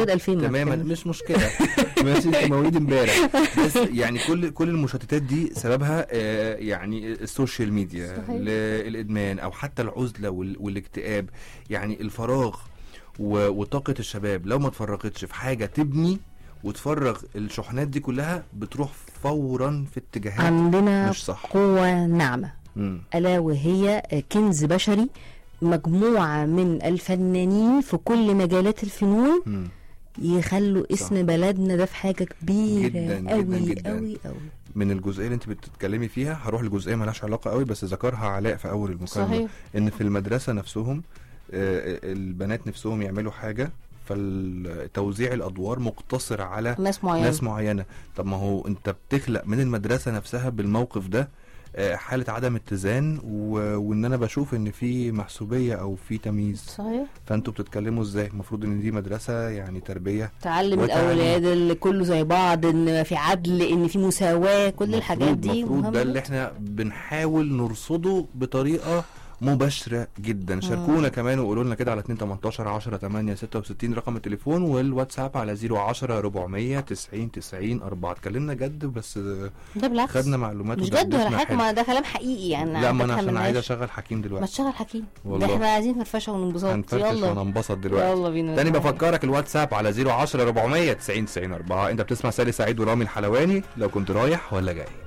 مواليد 2000 تماما مثلاً. مش مشكله ماشي انت مواليد امبارح بس يعني كل كل المشتتات دي سببها آه، يعني السوشيال ميديا صحيح. ل- الادمان او حتى العزله وال- والاكتئاب يعني الفراغ و- وطاقه الشباب لو ما اتفرغتش في حاجه تبني وتفرغ الشحنات دي كلها بتروح فورا في اتجاهات عندنا مش صح قوة ناعمة مم. ألا وهي كنز بشري مجموعة من الفنانين في كل مجالات الفنون مم. يخلوا اسم بلدنا ده في حاجة كبيرة جداً، جداً، قوي جداً. قوي قوي من الجزئيه اللي انت بتتكلمي فيها هروح لجزئيه مالهاش علاقه قوي بس ذكرها علاء في اول المكالمه صحيح ان في المدرسه نفسهم آه، البنات نفسهم يعملوا حاجه فالتوزيع الادوار مقتصر على ناس معينة ناس معينه طب ما هو انت بتخلق من المدرسه نفسها بالموقف ده آه، حاله عدم اتزان و... وان انا بشوف ان في محسوبيه او في تمييز صحيح فانتوا بتتكلموا ازاي المفروض ان دي مدرسه يعني تربيه تعلم وتعليم. الاولاد اللي كله زي بعض ان في عدل ان في مساواه كل الحاجات المفروض- دي المفروض ده مهمة اللي احنا بنحاول نرصده بطريقه مباشره جدا شاركونا كمان وقولوا لنا كده على 2 18 10 8 66 رقم التليفون والواتساب على 010 400 90 90 4 اتكلمنا جد بس ده بالعكس خدنا معلومات مش جد ولا ودردشنا حاجه حلو. ما ده كلام حقيقي يعني لا ما انا بفهم عشان عايز الناس. اشغل حكيم ما دلوقتي تشغل حكيم والله. ده احنا عايزين فرفشه وننبسط هنفرفش يلا وننبسط دلوقتي يلا بينا تاني بفكرك الواتساب على 010 400 90 90 4 انت بتسمع سالي سعيد ورامي الحلواني لو كنت رايح ولا جاي